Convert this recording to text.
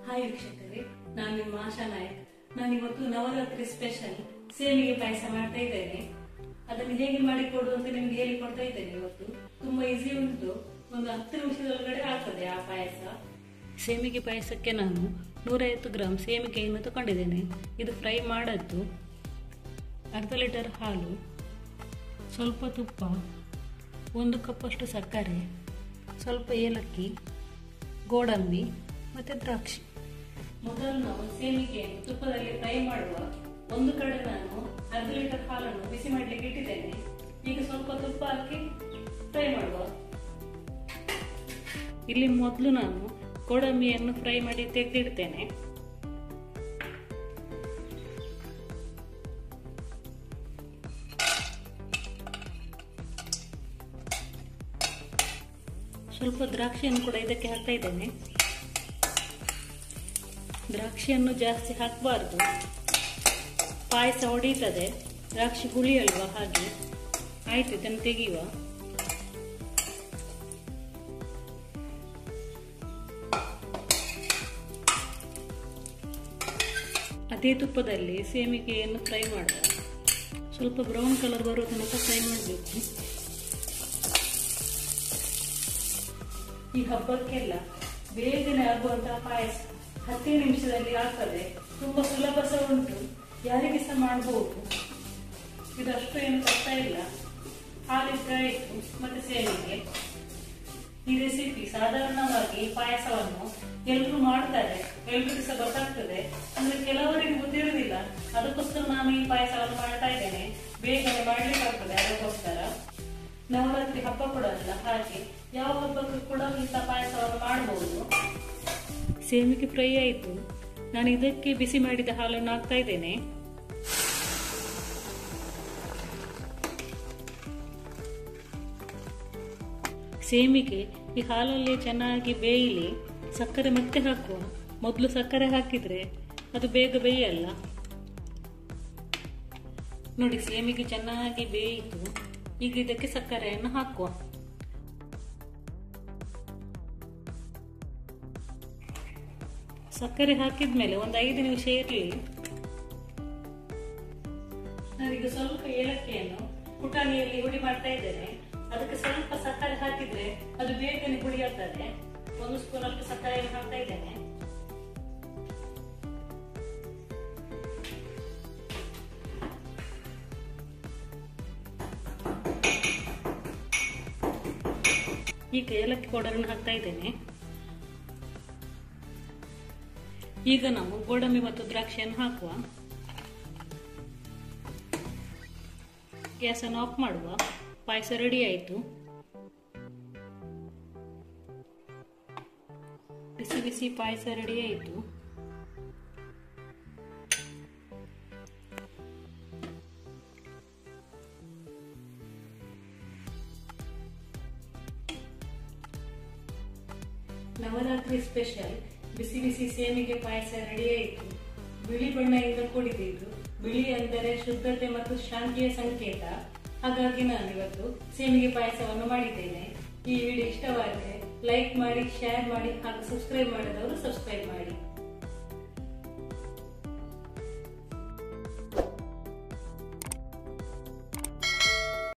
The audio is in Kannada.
ಹಾಯ್ ವೀಕ್ಷಕರೇ ನಾನು ನಿಮ್ಮ ಆಶಾ ನಾಯಕ್ ನಾನು ಇವತ್ತು ನವರಾತ್ರಿ ಸ್ಪೆಷಲ್ ಸೇಮಿಗೆ ಪಾಯಸ ಮಾಡ್ತಾ ಇದ್ದೇನೆ ಅದನ್ನು ಹೇಗೆ ಮಾಡಿಕೊಡು ಅಂತ ನಿಮ್ಗೆ ಹೇಳಿಕೊಡ್ತಾ ಇದ್ದೇನೆ ಇವತ್ತು ತುಂಬಾ ಈಸಿ ಉಂಟು ಒಂದು ಹತ್ತು ನಿಮಿಷದೊಳಗಡೆ ಆಗ್ತದೆ ಆ ಪಾಯಸ ಸೇಮಿಗೆ ಪಾಯಸಕ್ಕೆ ನಾನು ನೂರೈವತ್ತು ಗ್ರಾಮ್ ಸೇಮಿಗೆಯನ್ನು ತಗೊಂಡಿದ್ದೇನೆ ಇದು ಫ್ರೈ ಮಾಡದ್ದು ಅರ್ಧ ಲೀಟರ್ ಹಾಲು ಸ್ವಲ್ಪ ತುಪ್ಪ ಒಂದು ಕಪ್ಪಷ್ಟು ಸಕ್ಕರೆ ಸ್ವಲ್ಪ ಏಲಕ್ಕಿ ಗೋಡಂಬಿ ಮತ್ತು ದ್ರಾಕ್ಷಿ ಮೊದಲು ನಾವು ಸೇಮಿಗೆಯನ್ನು ತುಪ್ಪದಲ್ಲಿ ಫ್ರೈ ಮಾಡುವ ಒಂದು ಕಡೆ ನಾನು ಅರ್ಧ ಲೀಟರ್ ಹಾಲನ್ನು ಬಿಸಿ ಮಾಡಲಿಕ್ಕೆ ಇಟ್ಟಿದ್ದೇನೆ ಈಗ ಸ್ವಲ್ಪ ತುಪ್ಪ ಹಾಕಿ ಫ್ರೈ ಮಾಡುವ ಇಲ್ಲಿ ಮೊದಲು ನಾನು ಗೋಡಂಬಿಯನ್ನು ಫ್ರೈ ಮಾಡಿ ತೆಗೆದಿಡ್ತೇನೆ ಸ್ವಲ್ಪ ದ್ರಾಕ್ಷಿಯನ್ನು ಕೂಡ ಇದಕ್ಕೆ ಹಾಕ್ತಾ ಇದ್ದೇನೆ ದ್ರಾಕ್ಷಿಯನ್ನು ಜಾಸ್ತಿ ಹಾಕಬಾರ್ದು ಪಾಯಸ ಹೊಡೀತದೆ ದ್ರಾಕ್ಷಿ ಹುಳಿ ಅಲ್ವಾ ಹಾಗೆ ಆಯ್ತು ಇದನ್ನು ತೆಗೆಯುವ ಅದೇ ತುಪ್ಪದಲ್ಲಿ ಸೇಮಿಗೆಯನ್ನು ಫ್ರೈ ಮಾಡುವ ಸ್ವಲ್ಪ ಬ್ರೌನ್ ಕಲರ್ ಬರೋ ತನಕ ಫ್ರೈ ಮಾಡಬೇಕು ಈ ಹಬ್ಬಕ್ಕೆಲ್ಲ ಬೇಗನೆ ಆಗುವಂತಹ ಪಾಯಸ ಹತ್ತೇ ನಿಮಿಷದಲ್ಲಿ ಆಗ್ತದೆ ತುಂಬಾ ಸುಲಭ ಸಹ ಉಂಟು ಯಾರಿಗೆ ಸಹ ಮಾಡಬಹುದು ಇದಷ್ಟು ಏನು ಕಷ್ಟ ಇಲ್ಲ ಹಾಲಿದ್ರೆ ಆಯಿತು ಮತ್ತೆ ಸೇವಿಗೆ ಈ ರೆಸಿಪಿ ಸಾಧಾರಣವಾಗಿ ಪಾಯಸವನ್ನು ಎಲ್ಲರೂ ಮಾಡ್ತಾರೆ ಎಲ್ರಿಗೂ ಸಹ ಗೊತ್ತಾಗ್ತದೆ ಅಂದ್ರೆ ಕೆಲವರಿಗೆ ಗೊತ್ತಿರುವುದಿಲ್ಲ ಅದಕ್ಕೋಸ್ಕರ ನಾನು ಈ ಪಾಯಸವನ್ನು ಮಾಡ್ತಾ ಇದ್ದೇನೆ ಬೇಗನೆ ಮಾಡ್ಲಿಕ್ಕಾಗ್ತದೆ ಅದಕ್ಕೋಸ್ಕರ ನವರಾತ್ರಿ ಹಬ್ಬ ಕೂಡ ಅಲ್ಲ ಹಾಗೆ ಯಾವ ಹಬ್ಬಕ್ಕೂ ಕೂಡ ಇಂಥ ಪಾಯಸವನ್ನು ಮಾಡಬಹುದು ಸೇಮಿಗೆ ಫ್ರೈ ಆಯಿತು ನಾನು ಇದಕ್ಕೆ ಬಿಸಿ ಮಾಡಿದ ಹಾಲನ್ನು ಹಾಕ್ತಾ ಇದ್ದೇನೆ ಸೇಮಿಗೆ ಈ ಹಾಲಲ್ಲಿ ಚೆನ್ನಾಗಿ ಬೇಯಲಿ ಸಕ್ಕರೆ ಮತ್ತೆ ಹಾಕುವ ಮೊದಲು ಸಕ್ಕರೆ ಹಾಕಿದ್ರೆ ಅದು ಬೇಗ ಬೇಯಲ್ಲ ನೋಡಿ ಸೇಮಿಗೆ ಚೆನ್ನಾಗಿ ಬೇಯಿತು ಈಗ ಇದಕ್ಕೆ ಸಕ್ಕರೆಯನ್ನು ಹಾಕುವ ಸಕ್ಕರೆ ಹಾಕಿದ್ಮೇಲೆ ಒಂದು ಐದು ನಿಮಿಷ ಇರಲಿ ನಾನೀಗ ಸ್ವಲ್ಪ ಏಲಕ್ಕಿಯನ್ನು ಪುಟಾಣಿಯಲ್ಲಿ ಹುಡಿ ಮಾಡ್ತಾ ಇದ್ದೇನೆ ಅದಕ್ಕೆ ಸ್ವಲ್ಪ ಸಕ್ಕರೆ ಹಾಕಿದ್ರೆ ಅದು ಬೇಗನೆ ಹುಡಿ ಆಗ್ತದೆ ಒಂದು ಸ್ಪೂನ್ ಅಷ್ಟು ಸಕ್ಕರೆಯನ್ನು ಹಾಕ್ತಾ ಇದ್ದೇನೆ ಈಗ ಏಲಕ್ಕಿ ಪೌಡರನ್ನು ಹಾಕ್ತಾ ಇದ್ದೇನೆ ಈಗ ನಾವು ಗೋಡಂಬಿ ಮತ್ತು ದ್ರಾಕ್ಷಿಯನ್ನು ಹಾಕುವ ಗ್ಯಾಸನ್ನು ಆಫ್ ಮಾಡುವ ಪಾಯಸ ರೆಡಿ ಆಯಿತು ಬಿಸಿ ಬಿಸಿ ಪಾಯಸ ರೆಡಿ ಆಯಿತು ನವರಾತ್ರಿ ಸ್ಪೆಷಲ್ ಬಿಸಿ ಬಿಸಿ ಸೇಮಿಗೆ ಪಾಯಸ ರೆಡಿ ಆಯಿತು ಬಿಳಿ ಬಣ್ಣದಿಂದ ಕೂಡಿದ್ದು ಬಿಳಿ ಅಂದರೆ ಶುದ್ಧತೆ ಮತ್ತು ಶಾಂತಿಯ ಸಂಕೇತ ಹಾಗಾಗಿ ನಾನು ಇವತ್ತು ಸೇಮಿಗೆ ಪಾಯಸವನ್ನು ಮಾಡಿದ್ದೇನೆ ಈ ವಿಡಿಯೋ ಇಷ್ಟವಾದರೆ ಲೈಕ್ ಮಾಡಿ ಶೇರ್ ಮಾಡಿ ಹಾಗೂ ಸಬ್ಸ್ಕ್ರೈಬ್ ಮಾಡಿದವರು ಸಬ್ಸ್ಕ್ರೈಬ್ ಮಾಡಿ